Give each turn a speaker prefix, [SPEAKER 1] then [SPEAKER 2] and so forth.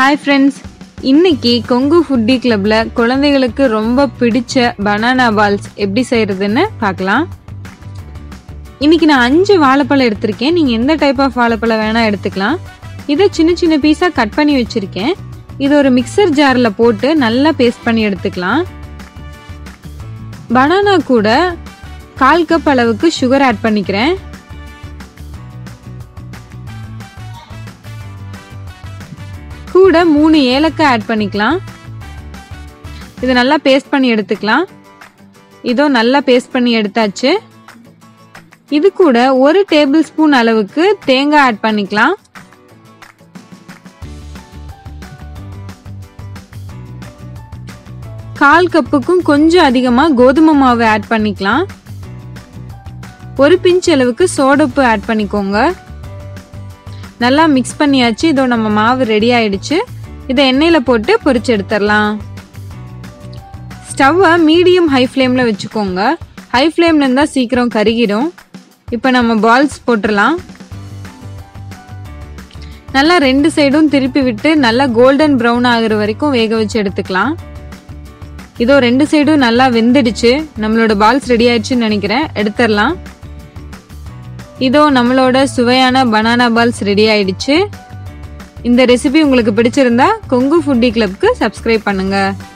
[SPEAKER 1] hi friends இன்னைக்கு Kongu foodie கிளப்ல குழந்தைகளுக்கு ரொம்ப பிடிச்ச பனானா பால்ஸ் எப்படி செய்யறதுன்னு பார்க்கலாம் இன்னைக்கு நான் அஞ்சு வாழைப்பழம் எடுத்திருக்கேன் நீங்க எந்த டைப் ஆஃப் வாழைப்பழம் வேணா எடுத்துக்கலாம் இதை சின்ன சின்ன பீஸா கட் பண்ணி வச்சிருக்கேன் இது ஒரு மிக்சர் ஜார்ல போட்டு நல்லா பேஸ்ட் பண்ணி எடுத்துக்கலாம் பனானா கூட கால் கப் அளவுக்கு சுகர் ஆட் பண்ணிக்கிறேன் கூட மூணு ஏலக்காய் ஆட் பண்ணிக்கலாம் இது நல்லா பேஸ்ட் பண்ணி எடுத்துக்கலாம் இதோ நல்லா பேஸ்ட் பண்ணி எடுத்தாச்சு இது கூட ஒரு டேபிள் ஸ்பூன் அளவுக்கு தேங்காய் ஆட் பண்ணிக்கலாம் கால் கப்புக்கும் கொஞ்சம் அதிகமாக கோதுமை மாவு ஆட் பண்ணிக்கலாம் ஒரு பிஞ்ச் அளவுக்கு சோடப்பு ஆட் பண்ணிக்கோங்க நல்லா மிக்ஸ் பண்ணியாச்சு இதோ நம்ம மாவு ரெடி ஆயிடுச்சு இதை எண்ணெயில் போட்டு பொரிச்சு எடுத்துடலாம் ஸ்டவ்வை மீடியம் ஹை ஃப்ளேமில் வச்சுக்கோங்க ஹை ஃப்ளேமில் இருந்தால் சீக்கிரம் கருகிடும் இப்போ நம்ம பால்ஸ் போட்டுடலாம் நல்லா ரெண்டு சைடும் திருப்பி விட்டு நல்லா கோல்டன் ப்ரௌன் ஆகுற வரைக்கும் வேக வச்சு எடுத்துக்கலாம் இதோ ரெண்டு சைடும் நல்லா வெந்துடுச்சு நம்மளோட பால்ஸ் ரெடி ஆயிடுச்சுன்னு நினைக்கிறேன் எடுத்துடலாம் இதோ நம்மளோட சுவையான பனானா பால்ஸ் ரெடி ஆயிடுச்சு இந்த ரெசிபி உங்களுக்கு பிடிச்சிருந்தா கொங்கு ஃபுட்டி கிளப்க்கு சப்ஸ்கிரைப் பண்ணுங்க